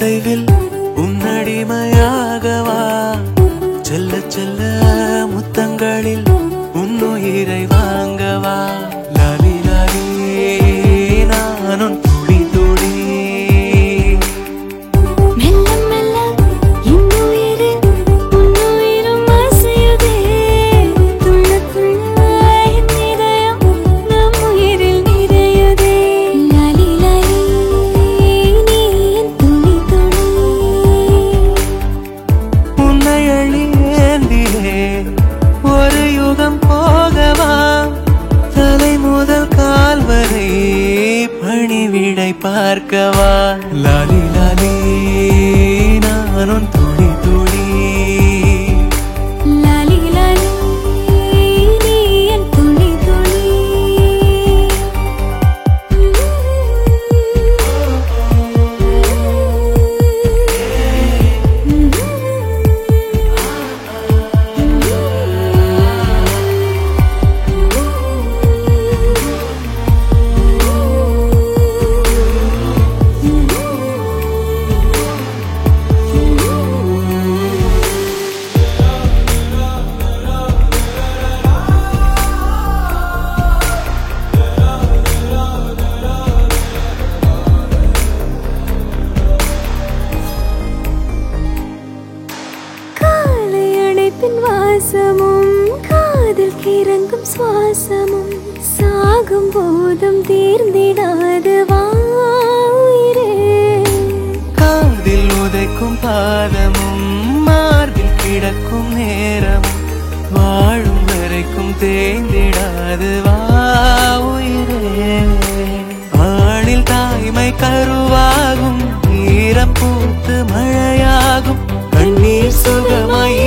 அசைவில் உன்னடிமையாகவா செல்ல செல்ல முத்தங்களில் உன்னுயிரை வாங்கவா லாலி லாலி நானும் துளி துளி மெல்ல மெல்ல இன்னுயிரு உன்னுயிரும் அசையுதே துள்ள துள்ள என் இதயம் நம் உயிரில் நிறையுதே லாலி லாலி நீ என் துளி துளி உன்னை அள்ளி ஏந்தியே ஒரு யுகம் போகவா தலை முதல் கால் வரை பணிவிடை பார்க்கவா லாலி லாலி நானும் துளி துளி லாலி லாலி நீ என் துளி துளி காலை அணைப்பின் வாசமும் காதில் கிறங்கும் சுவாசமும் சாகும் போதும் தீர்ந்திடாது வா உயிரே காதில் உதைக்கும் பாதமும் மார்பில் கிடக்கும் நேரமும் வாழும் வரைக்கும் தேய்ந்திடாது வா உயிரே ஆணில் தாய்மை கருவாகும் ஈரம் பூத்து மழையாகும் கண்ணீர் சுகமாய்